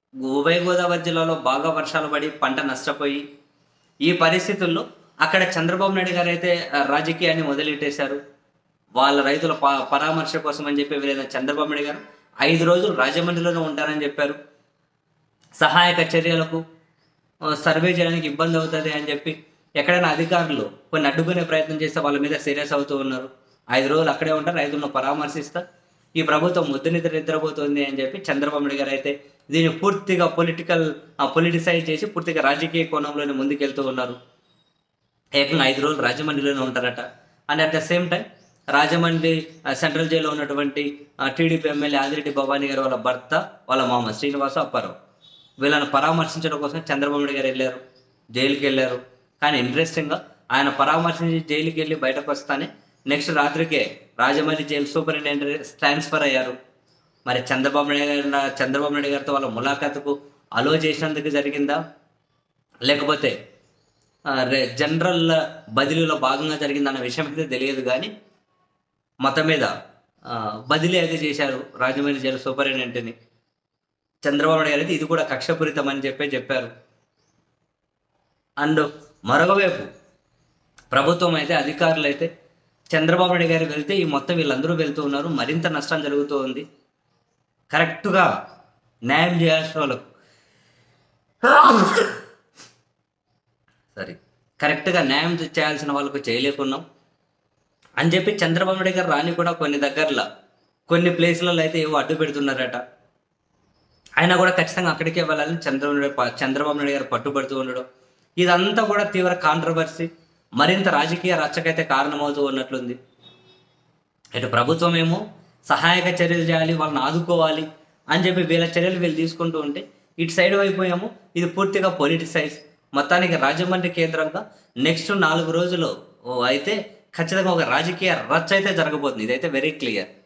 ఉభయ గోదావరి జిల్లాలో బాగా వర్షాలు పడి పంట నష్టపోయి ఈ పరిస్థితుల్లో అక్కడ చంద్రబాబు నాయుడు గారు అయితే ఆ, రాజకీయాన్ని మొదలెట్టేశారు వాళ్ళ రైతుల ప- పరామర్శ కోసం అని చెప్పి వీరైన చంద్రబాబు నాయుడు గారు ఐదు రోజులు రాజమండ్రిలోనే ఉంటారని చెప్పారు సహాయక చర్యలకు ఆ, సర్వే చేయడానికి ఇబ్బంది అవుతుంది అని చెప్పి ఎక్కడైనా అధికారులు కొన్ని అడ్డుకునే ప్రయత్నం చేస్తే వాళ్ళ మీద సీరియస్ అవుతూ ఉన్నారు ఐదు రోజులు అక్కడే ఉంటారు రైతులను పరామర్శిస్తా ఈ ప్రభుత్వం ముద్దు నిద్ర నిద్రపోతుంది అని చెప్పి చంద్రబాబు నాయుడు గారు అయితే దీన్ని పూర్తిగా పొలిటికల్ పొలిటిసైజ్ చేసి పూర్తిగా రాజకీయ కోణంలోనే ముందుకెళ్తూ ఉన్నారు ఏకంగా ఐదు రోజులు రాజమండ్రిలోనే ఉంటారట and at the same time Rajahmundry ఆ, సెంట్రల్ జైల్లో ఉన్నటువంటి ఆ, టీడీపీ ఎమ్మెల్యే ఆదిరెడ్డి భవానీ గారు వాళ్ళ భర్త వాళ్ళ మామ శ్రీనివాస అప్పారావు వీళ్ళని పరామర్శించడం కోసం చంద్రబాబు నాయుడు గారు వెళ్ళారు జైలుకి వెళ్ళారు కానీ ఇంట్రెస్టింగ్గా ఆయన పరామర్శించి జైలుకి వెళ్ళి బయటకు వస్తానే నెక్స్ట్ రాత్రికే రాజమండ్రి జైలు సూపరింటెండెంట్ ట్రాన్స్ఫర్ అయ్యారు మరి చంద్రబాబు నాయుడు గారు చంద్రబాబు నాయుడు గారితో వాళ్ళ ములాఖాతుకు అలో చేసినందుకు జరిగిందా లేకపోతే ఆ, రే- జనరల్ బదిలీలో భాగంగా జరిగిందన్న విషయం అయితే తెలియదు కానీ మొత్తం మీద ఆ, బదిలీ అయితే చేశారు రాజమండ్రి జైలు సూపరింటెండెంట్ని చంద్రబాబు నాయుడు గారు అయితే ఇది కూడా కక్షపూరితం అని చెప్పే చెప్పారు అండ్ మరొకవైపు ప్రభుత్వం అయితే అధికారులు అయితే చంద్రబాబు నాయుడు గారు వెళ్తే ఈ మొత్తం వీళ్ళందరూ వెళ్తూ ఉన్నారు మరింత నష్టం జరుగుతూ ఉంది కరెక్ట్గా న్యాయం చేయాల్సిన వాళ్ళకు సారీ కరెక్ట్గా న్యాయం చేయాల్సిన వాళ్ళకు చేయలేకున్నాం అని చెప్పి చంద్రబాబు నాయుడు గారు రాని కూడా కొన్ని దగ్గరలో కొన్ని ప్లేస్లలో అయితే ఏవో అడ్డు పెడుతున్నారట ఆయన కూడా ఖచ్చితంగా అక్కడికే వెళ్ళాలని చంద్రబాబు నాయుడు ప- చంద్రబాబు నాయుడు గారు పట్టుబడుతూ ఉండడం ఇదంతా కూడా తీవ్ర కాంట్రవర్సీ మరింత రాజకీయ రచ్చకైతే కారణమవుతూ ఉన్నట్లుంది ఇటు ప్రభుత్వం ఏమో సహాయక చర్యలు చేయాలి వాళ్ళని ఆదుకోవాలి అని చెప్పి వీళ్ళ చర్యలు వీళ్ళు తీసుకుంటూ ఉంటే ఇటు సైడ్ వైపు ఏమో ఇది పూర్తిగా పొలిటిసైజ్ మొత్తానికి రాజమండ్రి కేంద్రంగా నెక్స్ట్ నాలుగు రోజులు ఓ అయితే ఖచ్చితంగా ఒక రాజకీయ రచ్చ అయితే జరగబోతుంది ఇదైతే వెరీ క్లియర్